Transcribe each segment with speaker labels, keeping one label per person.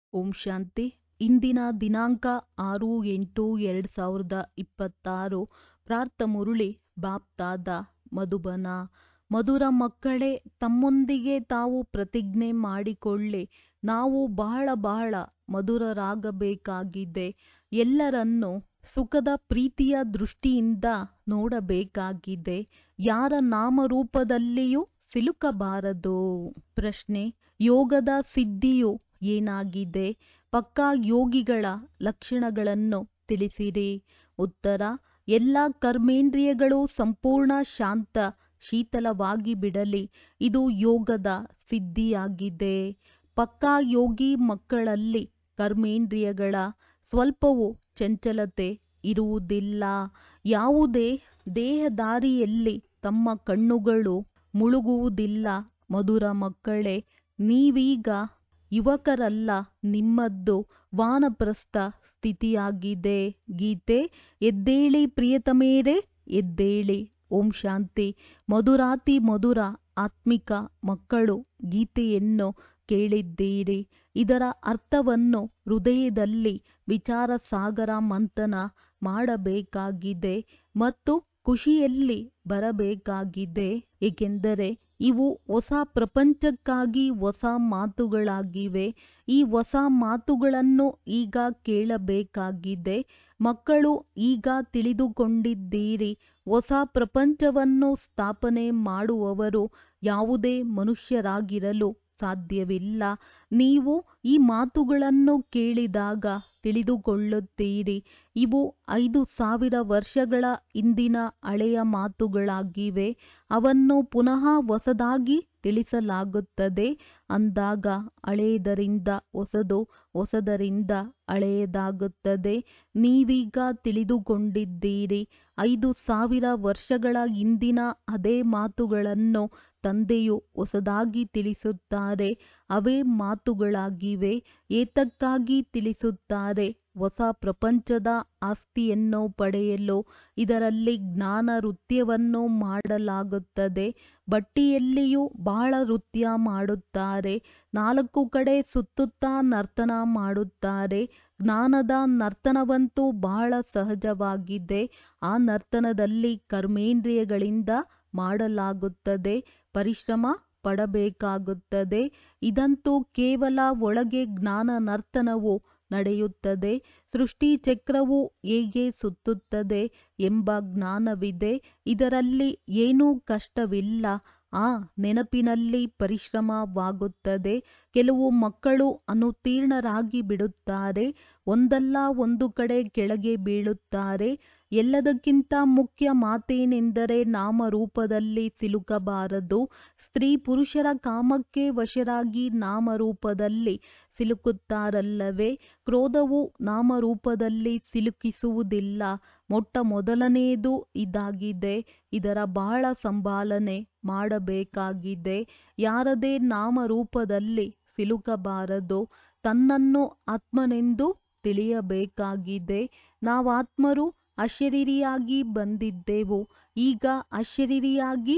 Speaker 1: ಓಂ ಶಾಂತಿ ಇಂದಿನ ದಿನಾಂಕ ಆರು ಎಂಟು ಎರಡು ಸಾವಿರದ ಇಪ್ಪತ್ತಾರು ಪ್ರಾರ್ಥ ಮುರುಳಿ ಬಾಪ್ತಾದ ಮಧುಬನ ಮಧುರ ಮಕ್ಕಳೇ ತಮ್ಮೊಂದಿಗೆ ತಾವು ಪ್ರತಿಜ್ಞೆ ಮಾಡಿಕೊಳ್ಳಿ ನಾವು ಬಹಳ ಬಹಳ ಮಧುರರಾಗಬೇಕಾಗಿದೆ ಎಲ್ಲರನ್ನೂ ಸುಖದ ಪ್ರೀತಿಯ ದೃಷ್ಟಿಯಿಂದ ನೋಡಬೇಕಾಗಿದೆ ಯಾರ ನಾಮರೂಪದಲ್ಲಿಯೂ ಸಿಲುಕಬಾರದು ಪ್ರಶ್ನೆ ಯೋಗದ ಸಿದ್ಧಿಯು ಏನಾಗಿದೆ ಪಕ್ಕಾ ಯೋಗಿಗಳ ಲಕ್ಷಣಗಳನ್ನು ತಿಳಿಸಿರಿ ಉತ್ತರ ಎಲ್ಲ ಕರ್ಮೇಂದ್ರಿಯಗಳು ಸಂಪೂರ್ಣ ಶಾಂತ ಶೀತಲವಾಗಿ ಬಿಡಲಿ ಇದು ಯೋಗದ ಸಿದ್ಧಿಯಾಗಿದೆ ಪಕ್ಕಾ ಯೋಗಿ ಮಕ್ಕಳಲ್ಲಿ ಕರ್ಮೇಂದ್ರಿಯಗಳ ಸ್ವಲ್ಪವೂ ಚಂಚಲತೆ ಇರುವುದಿಲ್ಲ ಯಾವುದೇ ದೇಹದಾರಿಯಲ್ಲಿ ತಮ್ಮ ಕಣ್ಣುಗಳು ಮುಳುಗುವುದಿಲ್ಲ ಮಧುರ ಮಕ್ಕಳೇ ನೀವೀಗ ಯುವಕರಲ್ಲ ನಿಮ್ಮದ್ದು ವಾನಪ್ರಸ್ಥ ಸ್ಥಿತಿಯಾಗಿದೆ ಗೀತೆ ಎದ್ದೇಳಿ ಪ್ರಿಯತಮೇರೇ ಎದ್ದೇಳಿ ಓಂ ಶಾಂತಿ ಮಧುರಾತಿ ಮಧುರ ಆತ್ಮಿಕ ಮಕ್ಕಳು ಗೀತೆಯನ್ನು ಕೇಳಿದ್ದೀರಿ ಇದರ ಅರ್ಥವನ್ನು ಹೃದಯದಲ್ಲಿ ವಿಚಾರ ಸಾಗರ ಮಂಥನ ಮಾಡಬೇಕಾಗಿದೆ ಮತ್ತು ಖುಷಿಯಲ್ಲಿ ಬರಬೇಕಾಗಿದೆ ಏಕೆಂದರೆ ಇವು ಹೊಸ ಪ್ರಪಂಚಕ್ಕಾಗಿ ಹೊಸ ಮಾತುಗಳಾಗಿವೆ ಈ ಹೊಸ ಮಾತುಗಳನ್ನು ಈಗ ಕೇಳಬೇಕಾಗಿದೆ ಮಕ್ಕಳು ಈಗ ತಿಳಿದುಕೊಂಡಿದ್ದೀರಿ ಹೊಸ ಪ್ರಪಂಚವನ್ನು ಸ್ಥಾಪನೆ ಮಾಡುವವರು ಯಾವುದೇ ಮನುಷ್ಯರಾಗಿರಲು ಸಾಧ್ಯವಿಲ್ಲ ನೀವು ಈ ಮಾತುಗಳನ್ನು ಕೇಳಿದಾಗ ತಿಳಿದುಕೊಳ್ಳುತ್ತೀರಿ ಇವು ಐದು ಸಾವಿರ ವರ್ಷಗಳ ಹಿಂದಿನ ಹಳೆಯ ಮಾತುಗಳಾಗಿವೆ ಅವನ್ನು ಪುನಃ ಹೊಸದಾಗಿ ತಿಳಿಸಲಾಗುತ್ತದೆ ಅಂದಾಗ ಹಳೆಯದರಿಂದ ಹೊಸದು ಹೊಸದರಿಂದ ಹಳೆಯದಾಗುತ್ತದೆ ನೀವೀಗ ತಿಳಿದುಕೊಂಡಿದ್ದೀರಿ ಐದು ಸಾವಿರ ವರ್ಷಗಳ ಹಿಂದಿನ ಅದೇ ಮಾತುಗಳನ್ನು ತಂದೆಯು ಹೊಸದಾಗಿ ತಿಳಿಸುತ್ತಾರೆ ಅವೇ ಮಾತುಗಳಾಗಿವೆ ಏತಕ್ಕಾಗಿ ತಿಳಿಸುತ್ತಾರೆ ಹೊಸ ಪ್ರಪಂಚದ ಆಸ್ತಿಯನ್ನು ಪಡೆಯಲು ಇದರಲ್ಲಿ ಜ್ಞಾನ ನೃತ್ಯವನ್ನು ಮಾಡಲಾಗುತ್ತದೆ ಬಟ್ಟಿಯಲ್ಲಿಯೂ ಬಹಳ ನೃತ್ಯ ಮಾಡುತ್ತಾರೆ ನಾಲ್ಕು ಕಡೆ ಸುತ್ತುತ್ತಾ ನರ್ತನ ಮಾಡುತ್ತಾರೆ ಜ್ಞಾನದ ನರ್ತನವಂತೂ ಬಹಳ ಸಹಜವಾಗಿದೆ ಆ ನರ್ತನದಲ್ಲಿ ಕರ್ಮೇಂದ್ರಿಯಗಳಿಂದ ಮಾಡಲಾಗುತ್ತದೆ ಪರಿಶ್ರಮ ಪಡಬೇಕಾಗುತ್ತದೆ ಇದಂತೂ ಕೇವಲ ಒಳಗೆ ಜ್ಞಾನ ನರ್ತನವು ನಡೆಯುತ್ತದೆ ಸೃಷ್ಟಿ ಚಕ್ರವು ಹೇಗೆ ಸುತ್ತುತ್ತದೆ ಎಂಬ ಜ್ಞಾನವಿದೆ ಇದರಲ್ಲಿ ಏನೂ ಕಷ್ಟವಿಲ್ಲ ಆ ನೆನಪಿನಲ್ಲಿ ಪರಿಶ್ರಮವಾಗುತ್ತದೆ ಕೆಲವು ಮಕ್ಕಳು ಅನುತ್ತೀರ್ಣರಾಗಿ ಬಿಡುತ್ತಾರೆ ಒಂದಲ್ಲ ಒಂದು ಕಡೆ ಕೆಳಗೆ ಬೀಳುತ್ತಾರೆ ಎಲ್ಲದಕ್ಕಿಂತ ಮುಖ್ಯ ಮಾತೇನೆಂದರೆ ನಾಮರೂಪದಲ್ಲಿ ಸಿಲುಕಬಾರದು ಸ್ತ್ರೀ ಪುರುಷರ ಕಾಮಕ್ಕೆ ವಶರಾಗಿ ನಾಮರೂಪದಲ್ಲಿ ಸಿಲುಕುತ್ತಾರಲ್ಲವೇ ಕ್ರೋಧವು ನಾಮರೂಪದಲ್ಲಿ ಸಿಲುಕಿಸುವುದಿಲ್ಲ ಮೊಟ್ಟ ಮೊದಲನೆಯದು ಇದಾಗಿದೆ ಇದರ ಬಹಳ ಸಂಭಾಲನೆ ಮಾಡಬೇಕಾಗಿದೆ ಯಾರದೇ ನಾಮರೂಪದಲ್ಲಿ ಸಿಲುಕಬಾರದು ತನ್ನನ್ನು ಆತ್ಮನೆಂದು ತಿಳಿಯಬೇಕಾಗಿದೆ ನಾವಾತ್ಮರು ಅಶರೀರಿಯಾಗಿ ಬಂದಿದ್ದೆವು ಈಗ ಅಶರೀರಿಯಾಗಿ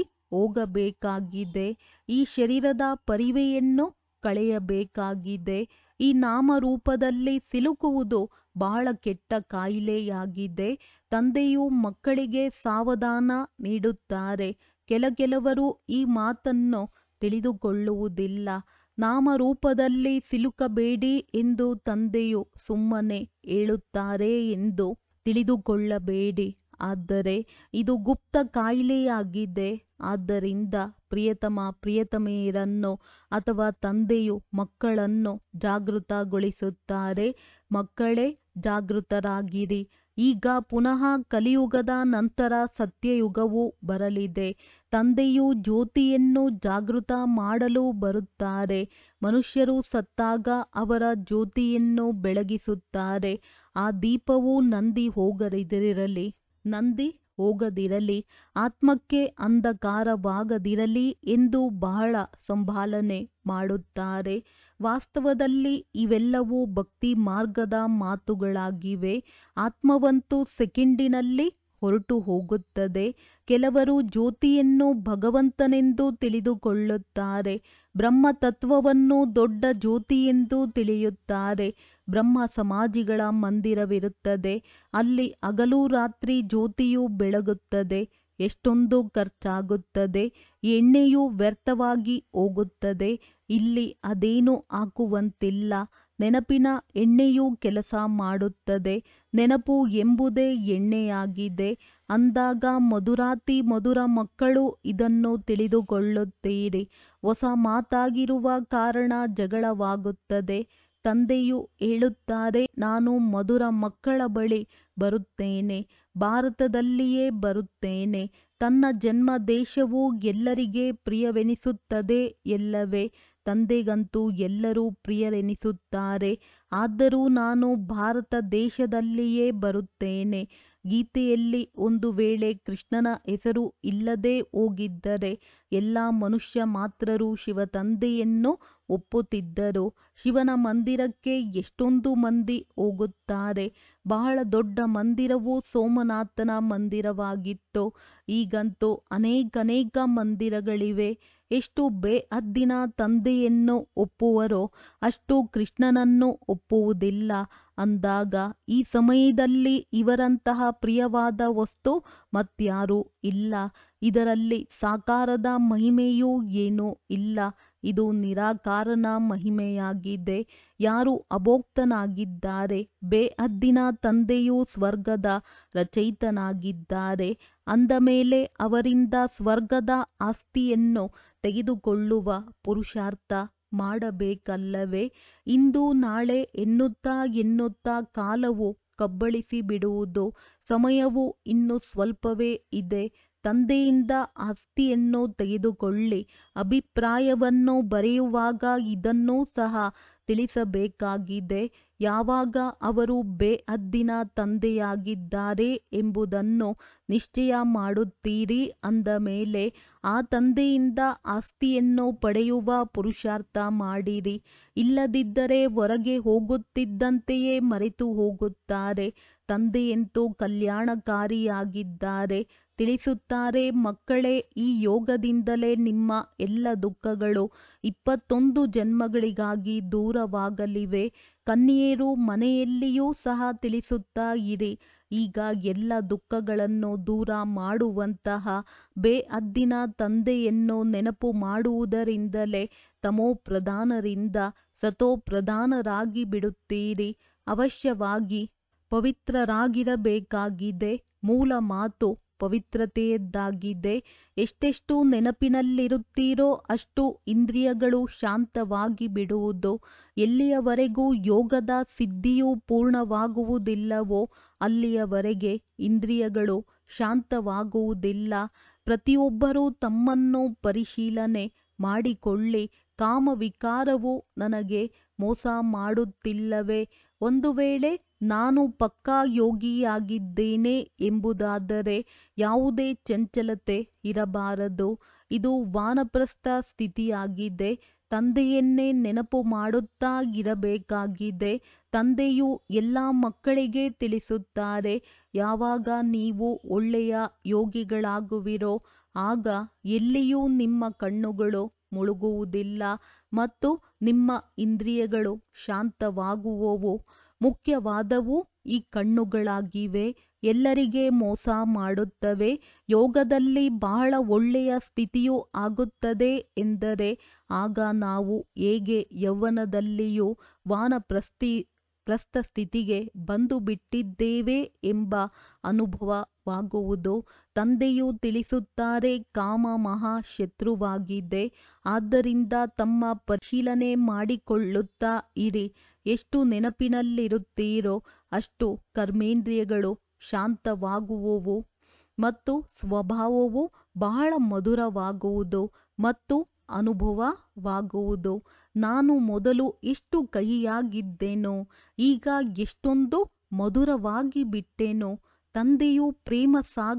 Speaker 1: ಹೋಗಬೇಕಾಗಿದೆ ಈ ಶರೀರದ ಪರಿವೆಯನ್ನು ಕಳೆಯಬೇಕಾಗಿದೆ ಈ ನಾಮರೂಪದಲ್ಲಿ ಸಿಲುಕುವುದು ಬಹಳ ಕೆಟ್ಟ ಕಾಯಿಲೆಯಾಗಿದೆ ತಂದೆಯು ಮಕ್ಕಳಿಗೆ ಸಾವಧಾನ ನೀಡುತ್ತಾರೆ ಕೆಲ ಕೆಲವರು ಈ ಮಾತನ್ನು ತಿಳಿದುಕೊಳ್ಳುವುದಿಲ್ಲ ನಾಮರೂಪದಲ್ಲಿ ಸಿಲುಕಬೇಡಿ ಎಂದು ತಂದೆಯು ಸುಮ್ಮನೆ ಹೇಳುತ್ತಾರೆ ಎಂದು ತಿಳಿದುಕೊಳ್ಳಬೇಡಿ ಆದರೆ ಇದು ಗುಪ್ತ ಕಾಯಿಲೆಯಾಗಿದೆ ಆದ್ದರಿಂದ ಪ್ರಿಯತಮ ಪ್ರಿಯತಮೆಯರನ್ನು ಅಥವಾ ತಂದೆಯು ಮಕ್ಕಳನ್ನು ಜಾಗೃತಗೊಳಿಸುತ್ತಾರೆ ಮಕ್ಕಳೇ ಜಾಗೃತರಾಗಿರಿ ಈಗ ಪುನಃ ಕಲಿಯುಗದ ನಂತರ ಸತ್ಯಯುಗವು ಬರಲಿದೆ ತಂದೆಯು ಜ್ಯೋತಿಯನ್ನು ಜಾಗೃತ ಮಾಡಲು ಬರುತ್ತಾರೆ ಮನುಷ್ಯರು ಸತ್ತಾಗ ಅವರ ಜ್ಯೋತಿಯನ್ನು ಬೆಳಗಿಸುತ್ತಾರೆ ಆ ದೀಪವು ನಂದಿ ಹೋಗದಿರಲಿ ನಂದಿ ಹೋಗದಿರಲಿ ಆತ್ಮಕ್ಕೆ ಅಂಧಕಾರವಾಗದಿರಲಿ ಎಂದು ಬಹಳ ಸಂಭಾಲನೆ ಮಾಡುತ್ತಾರೆ ವಾಸ್ತವದಲ್ಲಿ ಇವೆಲ್ಲವೂ ಭಕ್ತಿ ಮಾರ್ಗದ ಮಾತುಗಳಾಗಿವೆ ಆತ್ಮವಂತೂ ಸೆಕೆಂಡಿನಲ್ಲಿ ಹೊರಟು ಹೋಗುತ್ತದೆ ಕೆಲವರು ಜ್ಯೋತಿಯನ್ನು ಭಗವಂತನೆಂದು ತಿಳಿದುಕೊಳ್ಳುತ್ತಾರೆ ಬ್ರಹ್ಮ ತತ್ವವನ್ನು ದೊಡ್ಡ ಜ್ಯೋತಿಯೆಂದು ತಿಳಿಯುತ್ತಾರೆ ಬ್ರಹ್ಮ ಸಮಾಧಿಗಳ ಮಂದಿರವಿರುತ್ತದೆ ಅಲ್ಲಿ ಹಗಲು ರಾತ್ರಿ ಜ್ಯೋತಿಯು ಬೆಳಗುತ್ತದೆ ಎಷ್ಟೊಂದು ಖರ್ಚಾಗುತ್ತದೆ ಎಣ್ಣೆಯು ವ್ಯರ್ಥವಾಗಿ ಹೋಗುತ್ತದೆ ಇಲ್ಲಿ ಅದೇನು ಹಾಕುವಂತಿಲ್ಲ ನೆನಪಿನ ಎಣ್ಣೆಯು ಕೆಲಸ ಮಾಡುತ್ತದೆ ನೆನಪು ಎಂಬುದೇ ಎಣ್ಣೆಯಾಗಿದೆ ಅಂದಾಗ ಮಧುರಾತಿ ಮಧುರ ಮಕ್ಕಳು ಇದನ್ನು ತಿಳಿದುಕೊಳ್ಳುತ್ತೀರಿ ಹೊಸ ಮಾತಾಗಿರುವ ಕಾರಣ ಜಗಳವಾಗುತ್ತದೆ ತಂದೆಯು ಹೇಳುತ್ತಾರೆ ನಾನು ಮಧುರ ಮಕ್ಕಳ ಬಳಿ ಬರುತ್ತೇನೆ ಭಾರತದಲ್ಲಿಯೇ ಬರುತ್ತೇನೆ ತನ್ನ ಜನ್ಮ ದೇಶವು ಎಲ್ಲರಿಗೆ ಪ್ರಿಯವೆನಿಸುತ್ತದೆ ಎಲ್ಲವೇ ತಂದೆಗಂತೂ ಎಲ್ಲರೂ ಪ್ರಿಯರೆನಿಸುತ್ತಾರೆ ಆದರೂ ನಾನು ಭಾರತ ದೇಶದಲ್ಲಿಯೇ ಬರುತ್ತೇನೆ ಗೀತೆಯಲ್ಲಿ ಒಂದು ವೇಳೆ ಕೃಷ್ಣನ ಹೆಸರು ಇಲ್ಲದೆ ಹೋಗಿದ್ದರೆ ಎಲ್ಲ ಮನುಷ್ಯ ಮಾತ್ರರು ಶಿವತಂದೆಯನ್ನು ಒಪ್ಪುತ್ತಿದ್ದರು ಶಿವನ ಮಂದಿರಕ್ಕೆ ಎಷ್ಟೊಂದು ಮಂದಿ ಹೋಗುತ್ತಾರೆ ಬಹಳ ದೊಡ್ಡ ಮಂದಿರವು ಸೋಮನಾಥನ ಮಂದಿರವಾಗಿತ್ತು ಈಗಂತೂ ಅನೇಕನೇಕ ಮಂದಿರಗಳಿವೆ ಎಷ್ಟು ಬೇಹದ್ದಿನ ತಂದೆಯನ್ನು ಒಪ್ಪುವರೋ ಅಷ್ಟು ಕೃಷ್ಣನನ್ನು ಒಪ್ಪುವುದಿಲ್ಲ ಅಂದಾಗ ಈ ಸಮಯದಲ್ಲಿ ಇವರಂತಹ ಪ್ರಿಯವಾದ ವಸ್ತು ಮತ್ಯಾರೂ ಇಲ್ಲ ಇದರಲ್ಲಿ ಸಾಕಾರದ ಮಹಿಮೆಯೂ ಏನೂ ಇಲ್ಲ ಇದು ನಿರಾಕಾರನ ಮಹಿಮೆಯಾಗಿದೆ ಯಾರು ಅಭೋಕ್ತನಾಗಿದ್ದಾರೆ ಬೇಹದ್ದಿನ ತಂದೆಯು ಸ್ವರ್ಗದ ರಚಯಿತನಾಗಿದ್ದಾರೆ ಅಂದ ಮೇಲೆ ಅವರಿಂದ ಸ್ವರ್ಗದ ಆಸ್ತಿಯನ್ನು ತೆಗೆದುಕೊಳ್ಳುವ ಪುರುಷಾರ್ಥ ಮಾಡಬೇಕಲ್ಲವೇ ಇಂದು ನಾಳೆ ಎನ್ನುತ್ತಾ ಎನ್ನುತ್ತಾ ಕಾಲವು ಕಬ್ಬಳಿಸಿ ಬಿಡುವುದು ಸಮಯವು ಇನ್ನು ಸ್ವಲ್ಪವೇ ಇದೆ ತಂದೆಯಿಂದ ಆಸ್ತಿಯನ್ನು ತೆಗೆದುಕೊಳ್ಳಿ ಅಭಿಪ್ರಾಯವನ್ನು ಬರೆಯುವಾಗ ಇದನ್ನೂ ಸಹ ತಿಳಿಸಬೇಕಾಗಿದೆ ಯಾವಾಗ ಅವರು ಬೇಹದ್ದಿನ ತಂದೆಯಾಗಿದ್ದಾರೆ ಎಂಬುದನ್ನು ನಿಶ್ಚಯ ಮಾಡುತ್ತೀರಿ ಅಂದ ಮೇಲೆ ಆ ತಂದೆಯಿಂದ ಆಸ್ತಿಯನ್ನು ಪಡೆಯುವ ಪುರುಷಾರ್ಥ ಮಾಡಿರಿ ಇಲ್ಲದಿದ್ದರೆ ಹೊರಗೆ ಹೋಗುತ್ತಿದ್ದಂತೆಯೇ ಮರೆತು ಹೋಗುತ್ತಾರೆ ತಂದೆಯಂತೂ ಕಲ್ಯಾಣಕಾರಿಯಾಗಿದ್ದಾರೆ ತಿಳಿಸುತ್ತಾರೆ ಮಕ್ಕಳೇ ಈ ಯೋಗದಿಂದಲೇ ನಿಮ್ಮ ಎಲ್ಲ ದುಃಖಗಳು ಇಪ್ಪತ್ತೊಂದು ಜನ್ಮಗಳಿಗಾಗಿ ದೂರವಾಗಲಿವೆ ಕನ್ಯೆಯರು ಮನೆಯಲ್ಲಿಯೂ ಸಹ ತಿಳಿಸುತ್ತಾ ಇರಿ ಈಗ ಎಲ್ಲ ದುಃಖಗಳನ್ನು ದೂರ ಮಾಡುವಂತಹ ಬೇಹದ್ದಿನ ತಂದೆಯನ್ನು ನೆನಪು ಮಾಡುವುದರಿಂದಲೇ ತಮೋ ಪ್ರಧಾನರಿಂದ ಸತೋ ಪ್ರಧಾನರಾಗಿ ಬಿಡುತ್ತೀರಿ ಅವಶ್ಯವಾಗಿ ಪವಿತ್ರರಾಗಿರಬೇಕಾಗಿದೆ ಮೂಲ ಮಾತು ಪವಿತ್ರತೆಯದ್ದಾಗಿದೆ ಎಷ್ಟೆಷ್ಟು ನೆನಪಿನಲ್ಲಿರುತ್ತೀರೋ ಅಷ್ಟು ಇಂದ್ರಿಯಗಳು ಶಾಂತವಾಗಿ ಬಿಡುವುದು ಎಲ್ಲಿಯವರೆಗೂ ಯೋಗದ ಸಿದ್ಧಿಯು ಪೂರ್ಣವಾಗುವುದಿಲ್ಲವೋ ಅಲ್ಲಿಯವರೆಗೆ ಇಂದ್ರಿಯಗಳು ಶಾಂತವಾಗುವುದಿಲ್ಲ ಪ್ರತಿಯೊಬ್ಬರೂ ತಮ್ಮನ್ನು ಪರಿಶೀಲನೆ ಮಾಡಿಕೊಳ್ಳಿ ಕಾಮವಿಕಾರವು ನನಗೆ ಮೋಸ ಮಾಡುತ್ತಿಲ್ಲವೇ ಒಂದು ವೇಳೆ ನಾನು ಪಕ್ಕಾ ಯೋಗಿಯಾಗಿದ್ದೇನೆ ಎಂಬುದಾದರೆ ಯಾವುದೇ ಚಂಚಲತೆ ಇರಬಾರದು ಇದು ವಾನಪ್ರಸ್ಥ ಸ್ಥಿತಿಯಾಗಿದೆ ತಂದೆಯನ್ನೇ ನೆನಪು ಮಾಡುತ್ತಾ ಇರಬೇಕಾಗಿದೆ ತಂದೆಯು ಎಲ್ಲ ಮಕ್ಕಳಿಗೆ ತಿಳಿಸುತ್ತಾರೆ ಯಾವಾಗ ನೀವು ಒಳ್ಳೆಯ ಯೋಗಿಗಳಾಗುವಿರೋ ಆಗ ಎಲ್ಲಿಯೂ ನಿಮ್ಮ ಕಣ್ಣುಗಳು ಮುಳುಗುವುದಿಲ್ಲ ಮತ್ತು ನಿಮ್ಮ ಇಂದ್ರಿಯಗಳು ಶಾಂತವಾಗುವವು ಮುಖ್ಯವಾದವು ಈ ಕಣ್ಣುಗಳಾಗಿವೆ ಎಲ್ಲರಿಗೆ ಮೋಸ ಮಾಡುತ್ತವೆ ಯೋಗದಲ್ಲಿ ಬಹಳ ಒಳ್ಳೆಯ ಸ್ಥಿತಿಯು ಆಗುತ್ತದೆ ಎಂದರೆ ಆಗ ನಾವು ಹೇಗೆ ಯೌವನದಲ್ಲಿಯೂ ವಾನಪ್ರಸ್ಥಿ ಪ್ರಸ್ಥ ಸ್ಥಿತಿಗೆ ಬಂದು ಬಿಟ್ಟಿದ್ದೇವೆ ಎಂಬ ಅನುಭವವಾಗುವುದು ತಂದೆಯು ತಿಳಿಸುತ್ತಾರೆ ಕಾಮ ಮಹಾ ಶತ್ರುವಾಗಿದೆ ಆದ್ದರಿಂದ ತಮ್ಮ ಪರಿಶೀಲನೆ ಮಾಡಿಕೊಳ್ಳುತ್ತಾ ಇರಿ ಎಷ್ಟು ನೆನಪಿನಲ್ಲಿರುತ್ತೀರೋ ಅಷ್ಟು ಕರ್ಮೇಂದ್ರಿಯಗಳು ಶಾಂತವಾಗುವುವು ಮತ್ತು ಸ್ವಭಾವವು ಬಹಳ ಮಧುರವಾಗುವುದು ಮತ್ತು ಅನುಭವವಾಗುವುದು ನಾನು ಮೊದಲು ಎಷ್ಟು ಕಹಿಯಾಗಿದ್ದೆನೋ ಈಗ ಎಷ್ಟೊಂದು ಮಧುರವಾಗಿ ಬಿಟ್ಟೆನೋ ತಂದೆಯು ಪ್ರೇಮ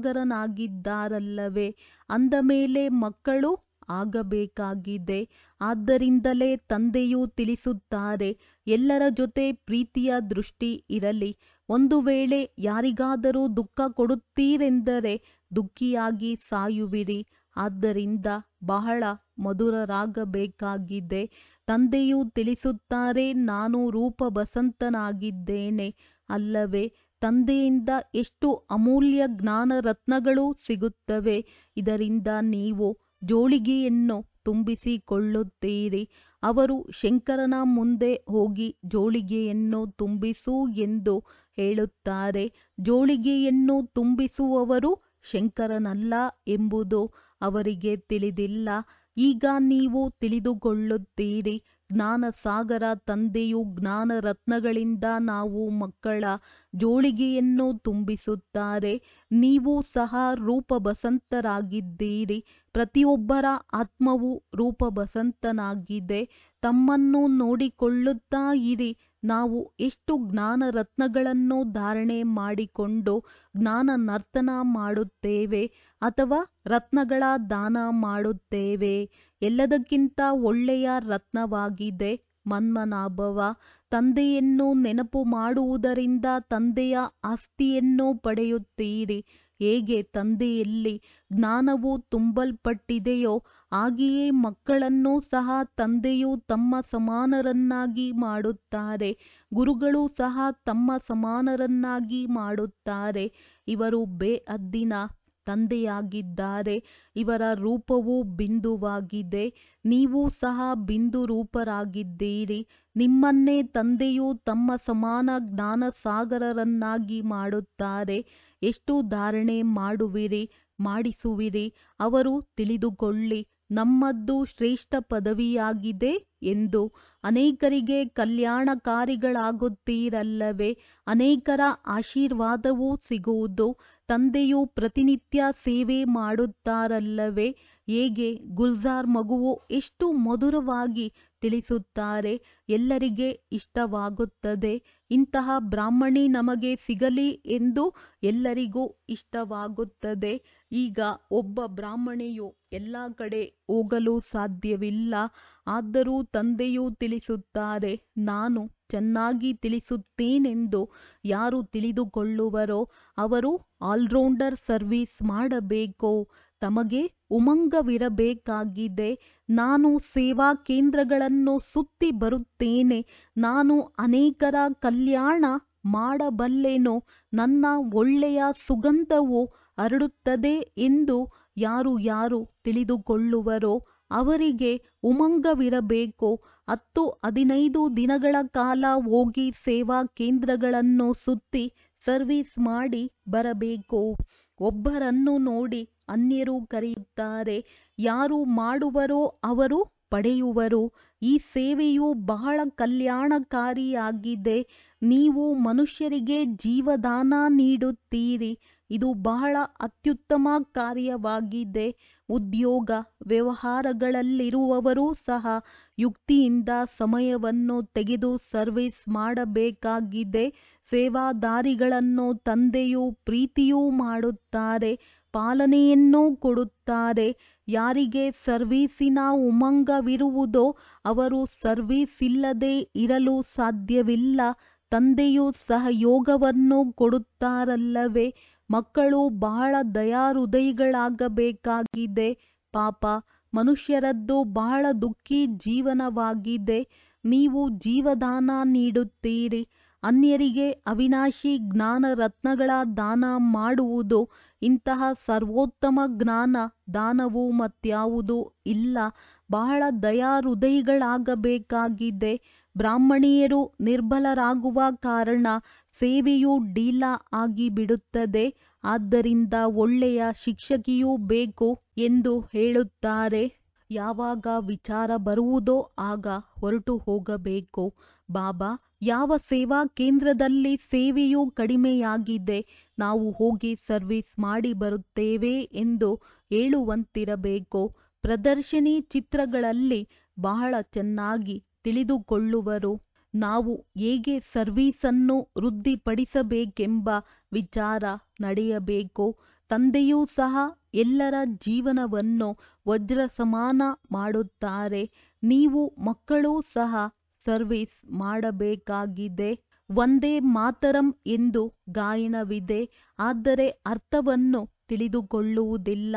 Speaker 1: ಸಾಗರನಾಗಿದ್ದಾರಲ್ಲವೇ ಅಂದ ಮೇಲೆ ಮಕ್ಕಳು ಆಗಬೇಕಾಗಿದೆ ಆದ್ದರಿಂದಲೇ ತಂದೆಯು ತಿಳಿಸುತ್ತಾರೆ ಎಲ್ಲರ ಜೊತೆ ಪ್ರೀತಿಯ ದೃಷ್ಟಿ ಇರಲಿ ಒಂದು ವೇಳೆ ಯಾರಿಗಾದರೂ ದುಃಖ ಕೊಡುತ್ತೀರೆಂದರೆ ದುಃಖಿಯಾಗಿ ಸಾಯುವಿರಿ ಆದ್ದರಿಂದ ಬಹಳ ಮಧುರರಾಗಬೇಕಾಗಿದೆ ತಂದೆಯು ತಿಳಿಸುತ್ತಾರೆ ನಾನು ರೂಪಬಸಂತನಾಗಿದ್ದೇನೆ ಅಲ್ಲವೇ ತಂದೆಯಿಂದ ಎಷ್ಟು ಅಮೂಲ್ಯ ಜ್ಞಾನ ರತ್ನಗಳು ಸಿಗುತ್ತವೆ ಇದರಿಂದ ನೀವು ಜೋಳಿಗೆಯನ್ನು ತುಂಬಿಸಿಕೊಳ್ಳುತ್ತೀರಿ ಅವರು ಶಂಕರನ ಮುಂದೆ ಹೋಗಿ ಜೋಳಿಗೆಯನ್ನು ತುಂಬಿಸು ಎಂದು ಹೇಳುತ್ತಾರೆ ಜೋಳಿಗೆಯನ್ನು ತುಂಬಿಸುವವರು ಶಂಕರನಲ್ಲ ಎಂಬುದು ಅವರಿಗೆ ತಿಳಿದಿಲ್ಲ ಈಗ ನೀವು ತಿಳಿದುಕೊಳ್ಳುತ್ತೀರಿ ಜ್ಞಾನಸಾಗರ ತಂದೆಯು ಜ್ಞಾನ ರತ್ನಗಳಿಂದ ನಾವು ಮಕ್ಕಳ ಜೋಳಿಗೆಯನ್ನು ತುಂಬಿಸುತ್ತಾರೆ ನೀವು ಸಹ ರೂಪಬಸಂತರಾಗಿದ್ದೀರಿ ಪ್ರತಿಯೊಬ್ಬರ ಆತ್ಮವು ರೂಪಬಸಂತನಾಗಿದೆ ತಮ್ಮನ್ನು ನೋಡಿಕೊಳ್ಳುತ್ತಾ ಇರಿ ನಾವು ಎಷ್ಟು ಜ್ಞಾನ ರತ್ನಗಳನ್ನು ಧಾರಣೆ ಮಾಡಿಕೊಂಡು ಜ್ಞಾನ ನರ್ತನ ಮಾಡುತ್ತೇವೆ ಅಥವಾ ರತ್ನಗಳ ದಾನ ಮಾಡುತ್ತೇವೆ ಎಲ್ಲದಕ್ಕಿಂತ ಒಳ್ಳೆಯ ರತ್ನವಾಗಿದೆ ಮನ್ಮನಾಭವ ತಂದೆಯನ್ನು ನೆನಪು ಮಾಡುವುದರಿಂದ ತಂದೆಯ ಆಸ್ತಿಯನ್ನು ಪಡೆಯುತ್ತೀರಿ ಹೇಗೆ ತಂದೆಯಲ್ಲಿ ಜ್ಞಾನವು ತುಂಬಲ್ಪಟ್ಟಿದೆಯೋ ಹಾಗೆಯೇ ಮಕ್ಕಳನ್ನು ಸಹ ತಂದೆಯು ತಮ್ಮ ಸಮಾನರನ್ನಾಗಿ ಮಾಡುತ್ತಾರೆ ಗುರುಗಳು ಸಹ ತಮ್ಮ ಸಮಾನರನ್ನಾಗಿ ಮಾಡುತ್ತಾರೆ ಇವರು ಬೇಅದ್ದಿನ ತಂದೆಯಾಗಿದ್ದಾರೆ ಇವರ ರೂಪವು ಬಿಂದುವಾಗಿದೆ ನೀವು ಸಹ ಬಿಂದು ರೂಪರಾಗಿದ್ದೀರಿ ನಿಮ್ಮನ್ನೇ ತಂದೆಯು ತಮ್ಮ ಸಮಾನ ಜ್ಞಾನಸಾಗರರನ್ನಾಗಿ ಮಾಡುತ್ತಾರೆ ಎಷ್ಟು ಧಾರಣೆ ಮಾಡುವಿರಿ ಮಾಡಿಸುವಿರಿ ಅವರು ತಿಳಿದುಕೊಳ್ಳಿ ನಮ್ಮದ್ದು ಶ್ರೇಷ್ಠ ಪದವಿಯಾಗಿದೆ ಎಂದು ಅನೇಕರಿಗೆ ಕಲ್ಯಾಣಕಾರಿಗಳಾಗುತ್ತೀರಲ್ಲವೇ ಅನೇಕರ ಆಶೀರ್ವಾದವೂ ಸಿಗುವುದು ತಂದೆಯು ಪ್ರತಿನಿತ್ಯ ಸೇವೆ ಮಾಡುತ್ತಾರಲ್ಲವೇ ಹೇಗೆ ಗುಲ್ಜಾರ್ ಮಗುವು ಎಷ್ಟು ಮಧುರವಾಗಿ ತಿಳಿಸುತ್ತಾರೆ ಎಲ್ಲರಿಗೆ ಇಷ್ಟವಾಗುತ್ತದೆ ಇಂತಹ ಬ್ರಾಹ್ಮಣಿ ನಮಗೆ ಸಿಗಲಿ ಎಂದು ಎಲ್ಲರಿಗೂ ಇಷ್ಟವಾಗುತ್ತದೆ ಈಗ ಒಬ್ಬ ಬ್ರಾಹ್ಮಣೆಯು ಎಲ್ಲ ಕಡೆ ಹೋಗಲು ಸಾಧ್ಯವಿಲ್ಲ ಆದರೂ ತಂದೆಯು ತಿಳಿಸುತ್ತಾರೆ ನಾನು ಚೆನ್ನಾಗಿ ತಿಳಿಸುತ್ತೇನೆಂದು ಯಾರು ತಿಳಿದುಕೊಳ್ಳುವರೋ ಅವರು ಆಲ್ರೌಂಡರ್ ಸರ್ವಿಸ್ ಮಾಡಬೇಕು ತಮಗೆ ಉಮಂಗವಿರಬೇಕಾಗಿದೆ ನಾನು ಸೇವಾ ಕೇಂದ್ರಗಳನ್ನು ಸುತ್ತಿ ಬರುತ್ತೇನೆ ನಾನು ಅನೇಕರ ಕಲ್ಯಾಣ ಮಾಡಬಲ್ಲೆನು ನನ್ನ ಒಳ್ಳೆಯ ಸುಗಂಧವು ಹರಡುತ್ತದೆ ಎಂದು ಯಾರು ಯಾರು ತಿಳಿದುಕೊಳ್ಳುವರೋ ಅವರಿಗೆ ಉಮಂಗವಿರಬೇಕು ಹತ್ತು ಹದಿನೈದು ದಿನಗಳ ಕಾಲ ಹೋಗಿ ಸೇವಾ ಕೇಂದ್ರಗಳನ್ನು ಸುತ್ತಿ ಸರ್ವಿಸ್ ಮಾಡಿ ಬರಬೇಕು ಒಬ್ಬರನ್ನು ನೋಡಿ ಅನ್ಯರು ಕರೆಯುತ್ತಾರೆ ಯಾರು ಮಾಡುವರೋ ಅವರು ಪಡೆಯುವರು ಈ ಸೇವೆಯು ಬಹಳ ಕಲ್ಯಾಣಕಾರಿಯಾಗಿದೆ ನೀವು ಮನುಷ್ಯರಿಗೆ ಜೀವದಾನ ನೀಡುತ್ತೀರಿ ಇದು ಬಹಳ ಅತ್ಯುತ್ತಮ ಕಾರ್ಯವಾಗಿದೆ ಉದ್ಯೋಗ ವ್ಯವಹಾರಗಳಲ್ಲಿರುವವರೂ ಸಹ ಯುಕ್ತಿಯಿಂದ ಸಮಯವನ್ನು ತೆಗೆದು ಸರ್ವಿಸ್ ಮಾಡಬೇಕಾಗಿದೆ ಸೇವಾದಾರಿಗಳನ್ನು ತಂದೆಯು ಪ್ರೀತಿಯೂ ಮಾಡುತ್ತಾರೆ ಪಾಲನೆಯನ್ನೂ ಕೊಡುತ್ತಾರೆ ಯಾರಿಗೆ ಸರ್ವೀಸಿನ ಉಮಂಗವಿರುವುದೋ ಅವರು ಸರ್ವೀಸ್ ಇಲ್ಲದೆ ಇರಲು ಸಾಧ್ಯವಿಲ್ಲ ತಂದೆಯು ಸಹಯೋಗವನ್ನು ಕೊಡುತ್ತಾರಲ್ಲವೇ ಮಕ್ಕಳು ಬಹಳ ದಯಾಹೃದಯಿಗಳಾಗಬೇಕಾಗಿದೆ ಪಾಪ ಮನುಷ್ಯರದ್ದು ಬಹಳ ದುಃಖಿ ಜೀವನವಾಗಿದೆ ನೀವು ಜೀವದಾನ ನೀಡುತ್ತೀರಿ ಅನ್ಯರಿಗೆ ಅವಿನಾಶಿ ಜ್ಞಾನ ರತ್ನಗಳ ದಾನ ಮಾಡುವುದು ಇಂತಹ ಸರ್ವೋತ್ತಮ ಜ್ಞಾನ ದಾನವು ಮತ್ಯಾವುದೂ ಇಲ್ಲ ಬಹಳ ದಯಾಹೃದಯಿಗಳಾಗಬೇಕಾಗಿದೆ ಬ್ರಾಹ್ಮಣಿಯರು ನಿರ್ಬಲರಾಗುವ ಕಾರಣ ಸೇವೆಯು ಡೀಲಾ ಆಗಿಬಿಡುತ್ತದೆ ಆದ್ದರಿಂದ ಒಳ್ಳೆಯ ಶಿಕ್ಷಕಿಯೂ ಬೇಕು ಎಂದು ಹೇಳುತ್ತಾರೆ ಯಾವಾಗ ವಿಚಾರ ಬರುವುದೋ ಆಗ ಹೊರಟು ಹೋಗಬೇಕು ಬಾಬಾ ಯಾವ ಸೇವಾ ಕೇಂದ್ರದಲ್ಲಿ ಸೇವೆಯು ಕಡಿಮೆಯಾಗಿದೆ ನಾವು ಹೋಗಿ ಸರ್ವಿಸ್ ಮಾಡಿ ಬರುತ್ತೇವೆ ಎಂದು ಹೇಳುವಂತಿರಬೇಕು ಪ್ರದರ್ಶನಿ ಚಿತ್ರಗಳಲ್ಲಿ ಬಹಳ ಚೆನ್ನಾಗಿ ತಿಳಿದುಕೊಳ್ಳುವರು ನಾವು ಹೇಗೆ ಸರ್ವೀಸನ್ನು ವೃದ್ಧಿಪಡಿಸಬೇಕೆಂಬ ವಿಚಾರ ನಡೆಯಬೇಕು ತಂದೆಯೂ ಸಹ ಎಲ್ಲರ ಜೀವನವನ್ನು ವಜ್ರ ಸಮಾನ ಮಾಡುತ್ತಾರೆ ನೀವು ಮಕ್ಕಳೂ ಸಹ ಸರ್ವಿಸ್ ಮಾಡಬೇಕಾಗಿದೆ ಒಂದೇ ಮಾತರಂ ಎಂದು ಗಾಯನವಿದೆ ಆದರೆ ಅರ್ಥವನ್ನು ತಿಳಿದುಕೊಳ್ಳುವುದಿಲ್ಲ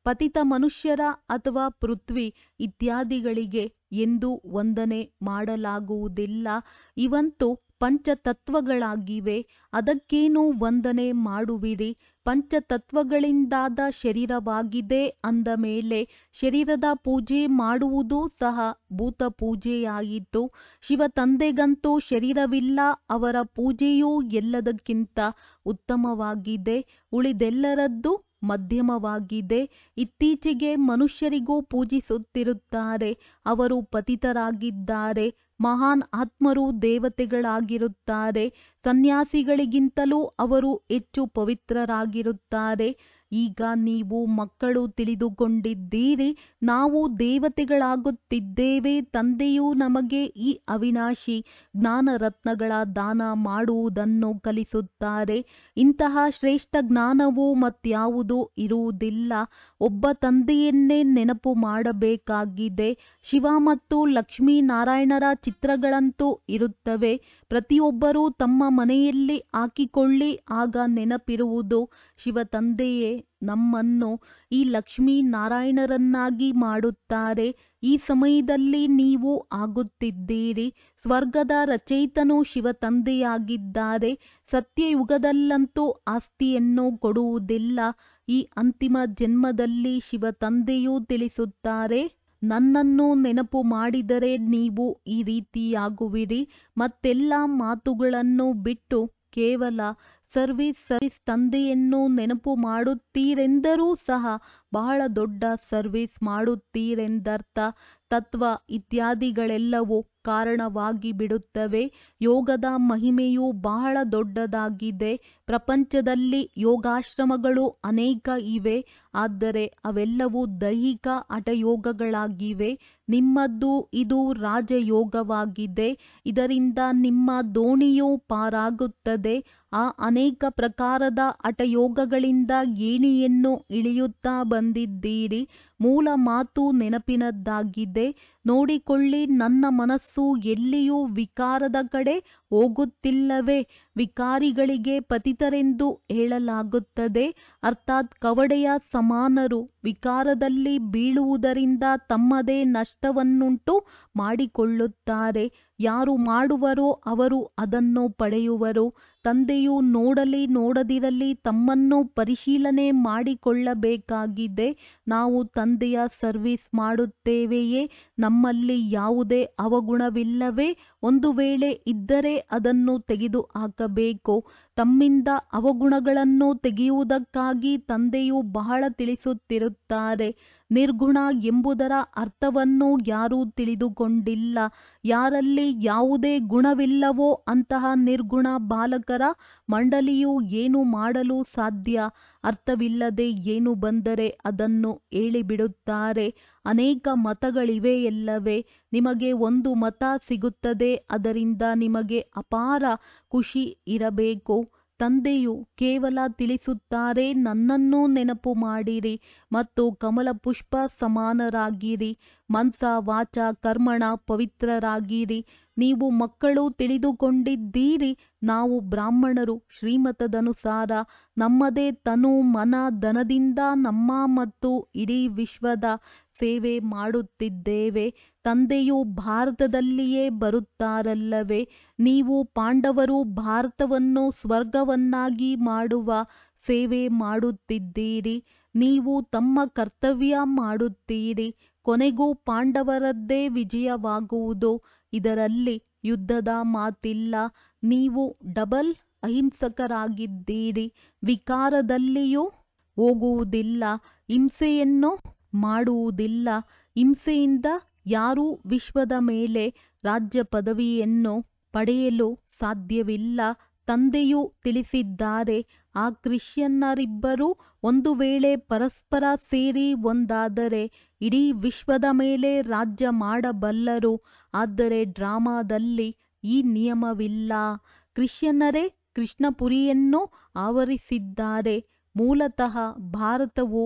Speaker 1: ಪತಿತ ಮನುಷ್ಯರ ಅಥವಾ ಪೃಥ್ವಿ ಇತ್ಯಾದಿಗಳಿಗೆ ಎಂದು ವಂದನೆ ಮಾಡಲಾಗುವುದಿಲ್ಲ ಇವಂತೂ ಪಂಚತತ್ವಗಳಾಗಿವೆ ಅದಕ್ಕೇನು ವಂದನೆ ಮಾಡುವಿರಿ ಪಂಚತತ್ವಗಳಿಂದಾದ ಶರೀರವಾಗಿದೆ ಅಂದ ಮೇಲೆ ಶರೀರದ ಪೂಜೆ ಮಾಡುವುದೂ ಸಹ ಭೂತ ಪೂಜೆಯಾಯಿತು ಶಿವ ತಂದೆಗಂತೂ ಶರೀರವಿಲ್ಲ ಅವರ ಪೂಜೆಯೂ ಎಲ್ಲದಕ್ಕಿಂತ ಉತ್ತಮವಾಗಿದೆ ಉಳಿದೆಲ್ಲರದ್ದು ಮಧ್ಯಮವಾಗಿದೆ ಇತ್ತೀಚೆಗೆ ಮನುಷ್ಯರಿಗೂ ಪೂಜಿಸುತ್ತಿರುತ್ತಾರೆ ಅವರು ಪತಿತರಾಗಿದ್ದಾರೆ ಮಹಾನ್ ಆತ್ಮರು ದೇವತೆಗಳಾಗಿರುತ್ತಾರೆ ಸನ್ಯಾಸಿಗಳಿಗಿಂತಲೂ ಅವರು ಹೆಚ್ಚು ಪವಿತ್ರರಾಗಿರುತ್ತಾರೆ ಈಗ ನೀವು ಮಕ್ಕಳು ತಿಳಿದುಕೊಂಡಿದ್ದೀರಿ ನಾವು ದೇವತೆಗಳಾಗುತ್ತಿದ್ದೇವೆ ತಂದೆಯು ನಮಗೆ ಈ ಅವಿನಾಶಿ ಜ್ಞಾನರತ್ನಗಳ ದಾನ ಮಾಡುವುದನ್ನು ಕಲಿಸುತ್ತಾರೆ ಇಂತಹ ಶ್ರೇಷ್ಠ ಜ್ಞಾನವು ಮತ್ಯಾವುದೂ ಇರುವುದಿಲ್ಲ ಒಬ್ಬ ತಂದೆಯನ್ನೇ ನೆನಪು ಮಾಡಬೇಕಾಗಿದೆ ಶಿವ ಮತ್ತು ಲಕ್ಷ್ಮೀನಾರಾಯಣರ ಚಿತ್ರಗಳಂತೂ ಇರುತ್ತವೆ ಪ್ರತಿಯೊಬ್ಬರೂ ತಮ್ಮ ಮನೆಯಲ್ಲಿ ಹಾಕಿಕೊಳ್ಳಿ ಆಗ ನೆನಪಿರುವುದು ಶಿವ ತಂದೆಯೇ ನಮ್ಮನ್ನು ಈ ಲಕ್ಷ್ಮೀನಾರಾಯಣರನ್ನಾಗಿ ಮಾಡುತ್ತಾರೆ ಈ ಸಮಯದಲ್ಲಿ ನೀವು ಆಗುತ್ತಿದ್ದೀರಿ ಸ್ವರ್ಗದ ರಚಯಿತನು ಶಿವ ತಂದೆಯಾಗಿದ್ದಾರೆ ಸತ್ಯಯುಗದಲ್ಲಂತೂ ಆಸ್ತಿಯನ್ನು ಕೊಡುವುದಿಲ್ಲ ಈ ಅಂತಿಮ ಜನ್ಮದಲ್ಲಿ ಶಿವ ತಂದೆಯೂ ತಿಳಿಸುತ್ತಾರೆ ನನ್ನನ್ನು ನೆನಪು ಮಾಡಿದರೆ ನೀವು ಈ ರೀತಿಯಾಗುವಿರಿ ಮತ್ತೆಲ್ಲ ಮಾತುಗಳನ್ನು ಬಿಟ್ಟು ಕೇವಲ ಸರ್ವಿಸ್ ಸರ್ವಿಸ್ ತಂದೆಯನ್ನು ನೆನಪು ಮಾಡುತ್ತೀರೆಂದರೂ ಸಹ ಬಹಳ ದೊಡ್ಡ ಸರ್ವಿಸ್ ಮಾಡುತ್ತೀರೆಂದರ್ಥ ತತ್ವ ಇತ್ಯಾದಿಗಳೆಲ್ಲವೂ ಕಾರಣವಾಗಿ ಬಿಡುತ್ತವೆ ಯೋಗದ ಮಹಿಮೆಯು ಬಹಳ ದೊಡ್ಡದಾಗಿದೆ ಪ್ರಪಂಚದಲ್ಲಿ ಯೋಗಾಶ್ರಮಗಳು ಅನೇಕ ಇವೆ ಆದರೆ ಅವೆಲ್ಲವೂ ದೈಹಿಕ ಹಠಯೋಗಗಳಾಗಿವೆ ನಿಮ್ಮದ್ದು ಇದು ರಾಜಯೋಗವಾಗಿದೆ ಇದರಿಂದ ನಿಮ್ಮ ದೋಣಿಯು ಪಾರಾಗುತ್ತದೆ ಆ ಅನೇಕ ಪ್ರಕಾರದ ಹಠಯೋಗಗಳಿಂದ ಏಣಿಯನ್ನು ಇಳಿಯುತ್ತಾ ಬಂದಿದ್ದೀರಿ ಮೂಲ ಮಾತು ನೆನಪಿನದ್ದಾಗಿದೆ ನೋಡಿಕೊಳ್ಳಿ ನನ್ನ ಮನಸ್ಸು ಎಲ್ಲಿಯೂ ವಿಕಾರದ ಕಡೆ ಹೋಗುತ್ತಿಲ್ಲವೇ ವಿಕಾರಿಗಳಿಗೆ ಪತಿತರೆಂದು ಹೇಳಲಾಗುತ್ತದೆ ಅರ್ಥಾತ್ ಕವಡೆಯ ಸಮಾನರು ವಿಕಾರದಲ್ಲಿ ಬೀಳುವುದರಿಂದ ತಮ್ಮದೇ ನಷ್ಟವನ್ನುಂಟು ಮಾಡಿಕೊಳ್ಳುತ್ತಾರೆ ಯಾರು ಮಾಡುವರೋ ಅವರು ಅದನ್ನು ಪಡೆಯುವರು ತಂದೆಯು ನೋಡಲಿ ನೋಡದಿರಲಿ ತಮ್ಮನ್ನು ಪರಿಶೀಲನೆ ಮಾಡಿಕೊಳ್ಳಬೇಕಾಗಿದೆ ನಾವು ತಂದೆಯ ಸರ್ವಿಸ್ ಮಾಡುತ್ತೇವೆಯೇ ನಮ್ಮಲ್ಲಿ ಯಾವುದೇ ಅವಗುಣವಿಲ್ಲವೇ ಒಂದು ವೇಳೆ ಇದ್ದರೆ ಅದನ್ನು ತೆಗೆದು ಹಾಕಬೇಕು ತಮ್ಮಿಂದ ಅವಗುಣಗಳನ್ನು ತೆಗೆಯುವುದಕ್ಕಾಗಿ ತಂದೆಯು ಬಹಳ ತಿಳಿಸುತ್ತಿರುತ್ತಾರೆ ನಿರ್ಗುಣ ಎಂಬುದರ ಅರ್ಥವನ್ನು ಯಾರೂ ತಿಳಿದುಕೊಂಡಿಲ್ಲ ಯಾರಲ್ಲಿ ಯಾವುದೇ ಗುಣವಿಲ್ಲವೋ ಅಂತಹ ನಿರ್ಗುಣ ಬಾಲಕರ ಮಂಡಳಿಯು ಏನು ಮಾಡಲು ಸಾಧ್ಯ ಅರ್ಥವಿಲ್ಲದೆ ಏನು ಬಂದರೆ ಅದನ್ನು ಹೇಳಿಬಿಡುತ್ತಾರೆ ಅನೇಕ ಮತಗಳಿವೆಯಲ್ಲವೇ ನಿಮಗೆ ಒಂದು ಮತ ಸಿಗುತ್ತದೆ ಅದರಿಂದ ನಿಮಗೆ ಅಪಾರ ಖುಷಿ ಇರಬೇಕು ತಂದೆಯು ಕೇವಲ ತಿಳಿಸುತ್ತಾರೆ ನನ್ನನ್ನು ನೆನಪು ಮಾಡಿರಿ ಮತ್ತು ಕಮಲ ಪುಷ್ಪ ಸಮಾನರಾಗಿರಿ ಮನ್ಸ ವಾಚ ಕರ್ಮಣ ಪವಿತ್ರರಾಗಿರಿ ನೀವು ಮಕ್ಕಳು ತಿಳಿದುಕೊಂಡಿದ್ದೀರಿ ನಾವು ಬ್ರಾಹ್ಮಣರು ಶ್ರೀಮತದನುಸಾರ ನಮ್ಮದೇ ತನು ಮನ ಧನದಿಂದ ನಮ್ಮ ಮತ್ತು ಇಡೀ ವಿಶ್ವದ ಸೇವೆ ಮಾಡುತ್ತಿದ್ದೇವೆ ತಂದೆಯು ಭಾರತದಲ್ಲಿಯೇ ಬರುತ್ತಾರಲ್ಲವೇ ನೀವು ಪಾಂಡವರು ಭಾರತವನ್ನು ಸ್ವರ್ಗವನ್ನಾಗಿ ಮಾಡುವ ಸೇವೆ ಮಾಡುತ್ತಿದ್ದೀರಿ ನೀವು ತಮ್ಮ ಕರ್ತವ್ಯ ಮಾಡುತ್ತೀರಿ ಕೊನೆಗೂ ಪಾಂಡವರದ್ದೇ ವಿಜಯವಾಗುವುದು ಇದರಲ್ಲಿ ಯುದ್ಧದ ಮಾತಿಲ್ಲ ನೀವು ಡಬಲ್ ಅಹಿಂಸಕರಾಗಿದ್ದೀರಿ ವಿಕಾರದಲ್ಲಿಯೂ ಹೋಗುವುದಿಲ್ಲ ಹಿಂಸೆಯನ್ನು ಮಾಡುವುದಿಲ್ಲ ಹಿಂಸೆಯಿಂದ ಯಾರೂ ವಿಶ್ವದ ಮೇಲೆ ರಾಜ್ಯ ಪದವಿಯನ್ನು ಪಡೆಯಲು ಸಾಧ್ಯವಿಲ್ಲ ತಂದೆಯು ತಿಳಿಸಿದ್ದಾರೆ ಆ ಕ್ರಿಶ್ಚಿಯನ್ನರಿಬ್ಬರು ಒಂದು ವೇಳೆ ಪರಸ್ಪರ ಸೇರಿ ಒಂದಾದರೆ ಇಡೀ ವಿಶ್ವದ ಮೇಲೆ ರಾಜ್ಯ ಮಾಡಬಲ್ಲರು ಆದರೆ ಡ್ರಾಮಾದಲ್ಲಿ ಈ ನಿಯಮವಿಲ್ಲ ಕ್ರಿಶ್ಚಿಯನ್ನರೇ ಕೃಷ್ಣಪುರಿಯನ್ನು ಆವರಿಸಿದ್ದಾರೆ ಮೂಲತಃ ಭಾರತವು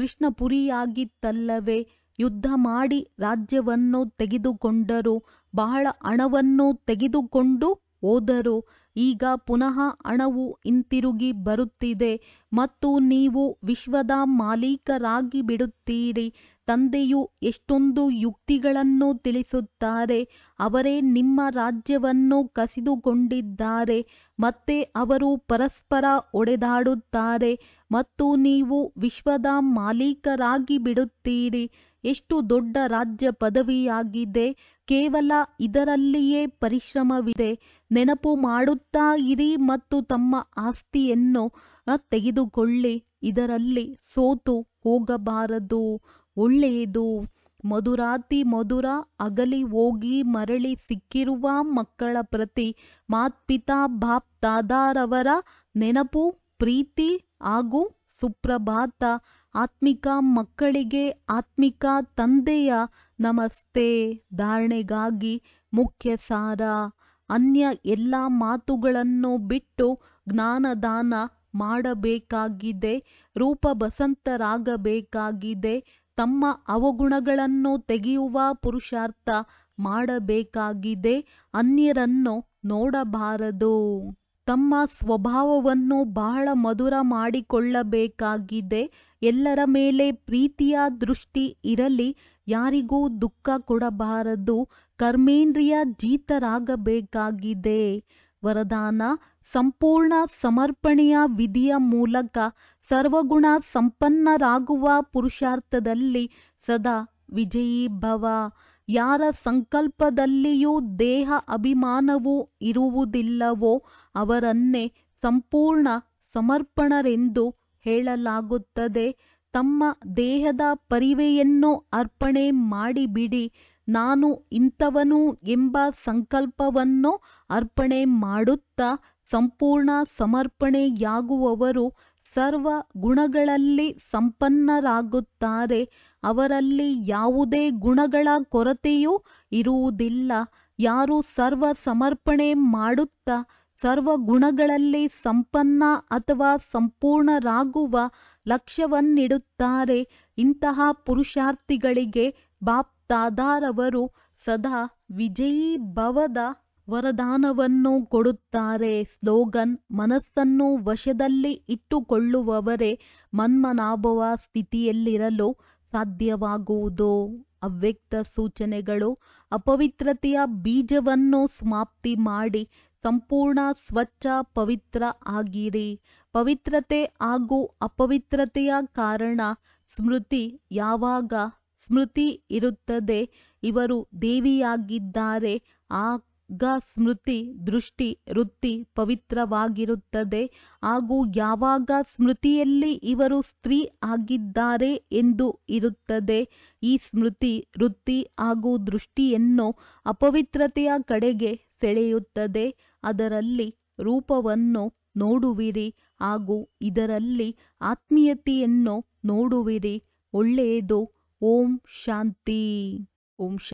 Speaker 1: ಕೃಷ್ಣಪುರಿಯಾಗಿತ್ತಲ್ಲವೇ ಯುದ್ಧ ಮಾಡಿ ರಾಜ್ಯವನ್ನು ತೆಗೆದುಕೊಂಡರು ಬಹಳ ಹಣವನ್ನು ತೆಗೆದುಕೊಂಡು ಹೋದರೂ ಈಗ ಪುನಃ ಹಣವು ಹಿಂತಿರುಗಿ ಬರುತ್ತಿದೆ ಮತ್ತು ನೀವು ವಿಶ್ವದ ಮಾಲೀಕರಾಗಿ ಬಿಡುತ್ತೀರಿ ತಂದೆಯು ಎಷ್ಟೊಂದು ಯುಕ್ತಿಗಳನ್ನು ತಿಳಿಸುತ್ತಾರೆ ಅವರೇ ನಿಮ್ಮ ರಾಜ್ಯವನ್ನು ಕಸಿದುಕೊಂಡಿದ್ದಾರೆ ಮತ್ತೆ ಅವರು ಪರಸ್ಪರ ಹೊಡೆದಾಡುತ್ತಾರೆ ಮತ್ತು ನೀವು ವಿಶ್ವದ ಮಾಲೀಕರಾಗಿ ಬಿಡುತ್ತೀರಿ ಎಷ್ಟು ದೊಡ್ಡ ರಾಜ್ಯ ಪದವಿಯಾಗಿದೆ ಕೇವಲ ಇದರಲ್ಲಿಯೇ ಪರಿಶ್ರಮವಿದೆ ನೆನಪು ಮಾಡುತ್ತಾ ಇರಿ ಮತ್ತು ತಮ್ಮ ಆಸ್ತಿಯನ್ನು ತೆಗೆದುಕೊಳ್ಳಿ ಇದರಲ್ಲಿ ಸೋತು ಹೋಗಬಾರದು ಒಳ್ಳೆಯದು ಮಧುರಾತಿ ಮಧುರ ಅಗಲಿ ಹೋಗಿ ಮರಳಿ ಸಿಕ್ಕಿರುವ ಮಕ್ಕಳ ಪ್ರತಿ ಮಾತ್ಪಿತಾ ಬಾಪ್ ತಾದಾರವರ ನೆನಪು ಪ್ರೀತಿ ಹಾಗೂ ಸುಪ್ರಭಾತ ಆತ್ಮಿಕ ಮಕ್ಕಳಿಗೆ ಆತ್ಮಿಕ ತಂದೆಯ ನಮಸ್ತೆ ಧಾರಣೆಗಾಗಿ ಮುಖ್ಯ ಸಾರ ಅನ್ಯ ಎಲ್ಲ ಮಾತುಗಳನ್ನು ಬಿಟ್ಟು ಜ್ಞಾನದಾನ ಮಾಡಬೇಕಾಗಿದೆ ರೂಪ ಬಸಂತರಾಗಬೇಕಾಗಿದೆ ತಮ್ಮ ಅವಗುಣಗಳನ್ನು ತೆಗೆಯುವ ಪುರುಷಾರ್ಥ ಮಾಡಬೇಕಾಗಿದೆ ಅನ್ಯರನ್ನು ನೋಡಬಾರದು ತಮ್ಮ ಸ್ವಭಾವವನ್ನು ಬಹಳ ಮಧುರ ಮಾಡಿಕೊಳ್ಳಬೇಕಾಗಿದೆ ಎಲ್ಲರ ಮೇಲೆ ಪ್ರೀತಿಯ ದೃಷ್ಟಿ ಇರಲಿ ಯಾರಿಗೂ ದುಃಖ ಕೊಡಬಾರದು ಕರ್ಮೇಂದ್ರಿಯ ಜೀತರಾಗಬೇಕಾಗಿದೆ ವರದಾನ ಸಂಪೂರ್ಣ ಸಮರ್ಪಣೆಯ ವಿಧಿಯ ಮೂಲಕ ಸರ್ವಗುಣ ಸಂಪನ್ನರಾಗುವ ಪುರುಷಾರ್ಥದಲ್ಲಿ ಸದಾ ವಿಜಯೀ ಭವ ಯಾರ ಸಂಕಲ್ಪದಲ್ಲಿಯೂ ದೇಹ ಅಭಿಮಾನವು ಇರುವುದಿಲ್ಲವೋ ಅವರನ್ನೇ ಸಂಪೂರ್ಣ ಸಮರ್ಪಣರೆಂದು ಹೇಳಲಾಗುತ್ತದೆ ತಮ್ಮ ದೇಹದ ಪರಿವೆಯನ್ನು ಅರ್ಪಣೆ ಮಾಡಿಬಿಡಿ ನಾನು ಇಂಥವನು ಎಂಬ ಸಂಕಲ್ಪವನ್ನು ಅರ್ಪಣೆ ಮಾಡುತ್ತಾ ಸಂಪೂರ್ಣ ಸಮರ್ಪಣೆಯಾಗುವವರು ಸರ್ವ ಗುಣಗಳಲ್ಲಿ ಸಂಪನ್ನರಾಗುತ್ತಾರೆ ಅವರಲ್ಲಿ ಯಾವುದೇ ಗುಣಗಳ ಕೊರತೆಯೂ ಇರುವುದಿಲ್ಲ ಯಾರು ಸರ್ವ ಸಮರ್ಪಣೆ ಮಾಡುತ್ತಾ ಸರ್ವ ಗುಣಗಳಲ್ಲಿ ಸಂಪನ್ನ ಅಥವಾ ಸಂಪೂರ್ಣರಾಗುವ ಲಕ್ಷ್ಯವನ್ನಿಡುತ್ತಾರೆ ಇಂತಹ ಪುರುಷಾರ್ಥಿಗಳಿಗೆ ಬಾಪ್ ತಾದಾರವರು ಸದಾ ವಿಜಯೀ ಭವದ ವರದಾನವನ್ನು ಕೊಡುತ್ತಾರೆ ಸ್ಲೋಗನ್ ಮನಸ್ಸನ್ನು ವಶದಲ್ಲಿ ಇಟ್ಟುಕೊಳ್ಳುವವರೇ ಮನ್ಮನಾಭವ ಸ್ಥಿತಿಯಲ್ಲಿರಲು ಸಾಧ್ಯವಾಗುವುದು ಅವ್ಯಕ್ತ ಸೂಚನೆಗಳು ಅಪವಿತ್ರತೆಯ ಬೀಜವನ್ನು ಸಮಾಪ್ತಿ ಮಾಡಿ ಸಂಪೂರ್ಣ ಸ್ವಚ್ಛ ಪವಿತ್ರ ಆಗಿರಿ ಪವಿತ್ರತೆ ಹಾಗೂ ಅಪವಿತ್ರತೆಯ ಕಾರಣ ಸ್ಮೃತಿ ಯಾವಾಗ ಸ್ಮೃತಿ ಇರುತ್ತದೆ ಇವರು ದೇವಿಯಾಗಿದ್ದಾರೆ ಆಗ ಸ್ಮೃತಿ ದೃಷ್ಟಿ ವೃತ್ತಿ ಪವಿತ್ರವಾಗಿರುತ್ತದೆ ಹಾಗೂ ಯಾವಾಗ ಸ್ಮೃತಿಯಲ್ಲಿ ಇವರು ಸ್ತ್ರೀ ಆಗಿದ್ದಾರೆ ಎಂದು ಇರುತ್ತದೆ ಈ ಸ್ಮೃತಿ ವೃತ್ತಿ ಹಾಗೂ ದೃಷ್ಟಿಯನ್ನು ಅಪವಿತ್ರತೆಯ ಕಡೆಗೆ ಸೆಳೆಯುತ್ತದೆ ಅದರಲ್ಲಿ ರೂಪವನ್ನು ನೋಡುವಿರಿ ಹಾಗೂ ಇದರಲ್ಲಿ ಆತ್ಮೀಯತೆಯನ್ನು ನೋಡುವಿರಿ ಒಳ್ಳೆಯದು ಓಂ ಶಾಂತಿ ಓಂ